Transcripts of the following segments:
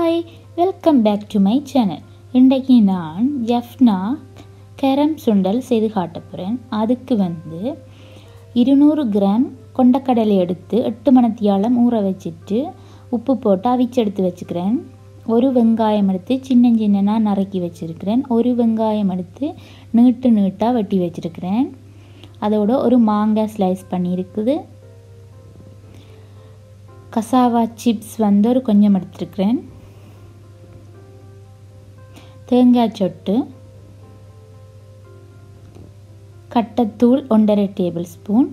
hi welcome back to my channel இன்றைக்கு நான் ஜஃப்னா கரம் சுண்டல் செய்து காட்ட போகிறேன் அதுக்கு வந்து இருநூறு கிராம் கொண்டக்கடலை எடுத்து எட்டு மணத்தியாலம் ஊற வச்சுட்டு உப்பு போட்டு அவிச்சு எடுத்து வச்சுக்கிறேன் ஒரு வெங்காயம் எடுத்து சின்ன சின்னனாக நறுக்கி வச்சுருக்கிறேன் ஒரு வெங்காயம் எடுத்து நீட்டு நீட்டாக வெட்டி வச்சுருக்கிறேன் அதோட ஒரு மாங்காய் ஸ்லைஸ் பண்ணியிருக்குது கசாவா சிப்ஸ் வந்து ஒரு கொஞ்சம் எடுத்துருக்கிறேன் தேங்காய் சொட்டு கட்டத்தூள் ஒன்றரை டேபிள் ஸ்பூன்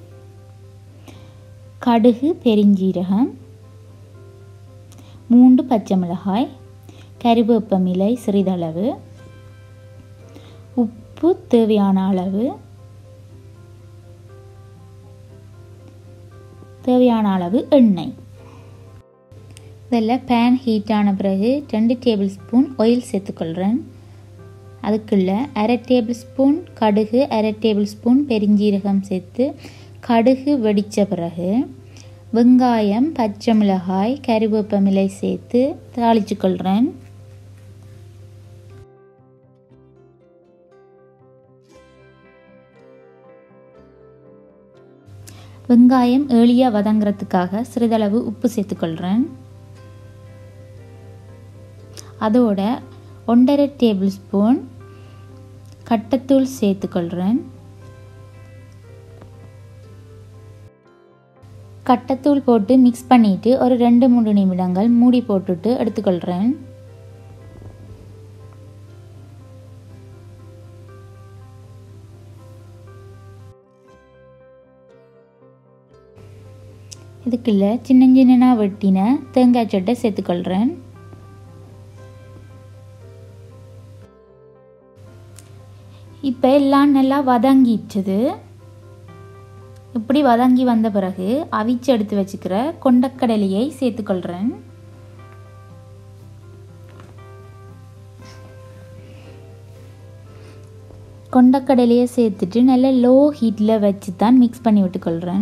கடுகு பெருஞ்சீரகம் மூன்று பச்சை மிளகாய் கறிவேப்பமிலை சிறிதளவு உப்பு தேவையான அளவு தேவையான அளவு எண்ணெய் இதில் பேன் ஹீட் ஆன பிறகு ரெண்டு டேபிள் ஸ்பூன் ஆயில் சேர்த்துக்கொள்கிறேன் அதுக்குள்ள அரை டேபிள் ஸ்பூன் கடுகு அரை டேபிள் ஸ்பூன் பெருஞ்சீரகம் சேர்த்து கடுகு வெடித்த பிறகு வெங்காயம் பச்சை மிளகாய் கறிவேப்பமிலை சேர்த்து தாளிச்சுக்கொள்கிறேன் வெங்காயம் ஏளியாக வதங்கிறதுக்காக சிறிதளவு உப்பு சேர்த்துக்கொள்கிறேன் அதோட ஒன்றரை டேபிள் ஸ்பூன் கட்டத்தூள் சேர்த்துக்கொள்கிறேன் கட்டத்தூள் போட்டு மிக்ஸ் பண்ணிவிட்டு ஒரு ரெண்டு மூணு நிமிடங்கள் மூடி போட்டுட்டு எடுத்துக்கொள்கிறேன் இதுக்குள்ள சின்ன சின்னனாக வெட்டின தேங்காய் சட்டை சேர்த்துக்கொள்கிறேன் இப்போ எல்லாம் நல்லா வதங்கிட்டுது இப்படி வதங்கி வந்த பிறகு அவிச்சு எடுத்து வச்சுக்கிற கொண்டக்கடலையை சேர்த்துக்கொள்கிறேன் கொண்டக்கடலையை சேர்த்துட்டு நல்லா லோ ஹீட்டில் வச்சு தான் மிக்ஸ் பண்ணி விட்டுக்கொள்கிறேன்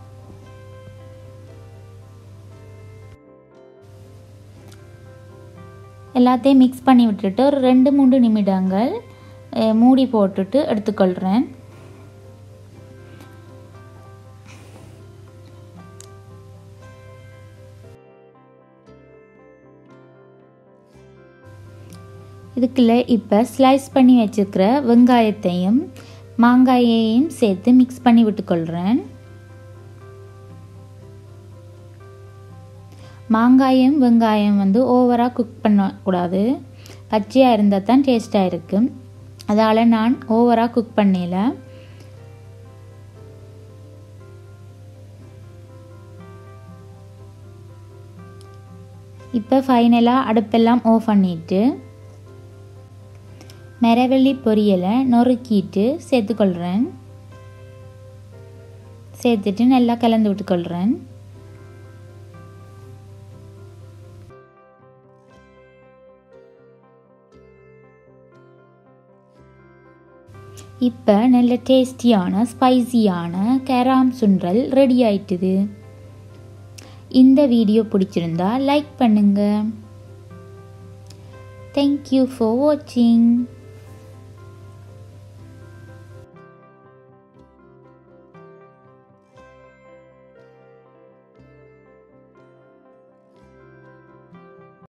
எல்லாத்தையும் மிக்ஸ் பண்ணி விட்டுட்டு ஒரு ரெண்டு மூணு நிமிடங்கள் மூடி போட்டுட்டு எடுத்துக்கொள்கிறேன் இதுக்குள்ள இப்போ ஸ்லைஸ் பண்ணி வச்சுருக்கிற வெங்காயத்தையும் மாங்காயையும் சேர்த்து மிக்ஸ் பண்ணி விட்டுக்கொள்கிறேன் மாங்காயம் வெங்காயம் வந்து ஓவராக குக் பண்ணக்கூடாது பச்சையாக இருந்தால் தான் டேஸ்ட்டாக இருக்கும் அதால் நான் ஓவராக குக் பண்ணல இப்போ ஃபைனலாக அடுப்பெல்லாம் ஆஃப் பண்ணிவிட்டு மரவள்ளி பொரியலை நொறுக்கிட்டு சேர்த்துக்கொள்கிறேன் சேர்த்துட்டு நல்லா கலந்து விட்டுக்கொள்கிறேன் இப்போ நல்ல டேஸ்டியான ஸ்பைசியான கேராம் சுண்டல் ரெடி ஆயிட்டுது இந்த வீடியோ பிடிச்சிருந்தா லைக் பண்ணுங்க தேங்க்யூ ஃபார் வாட்சிங்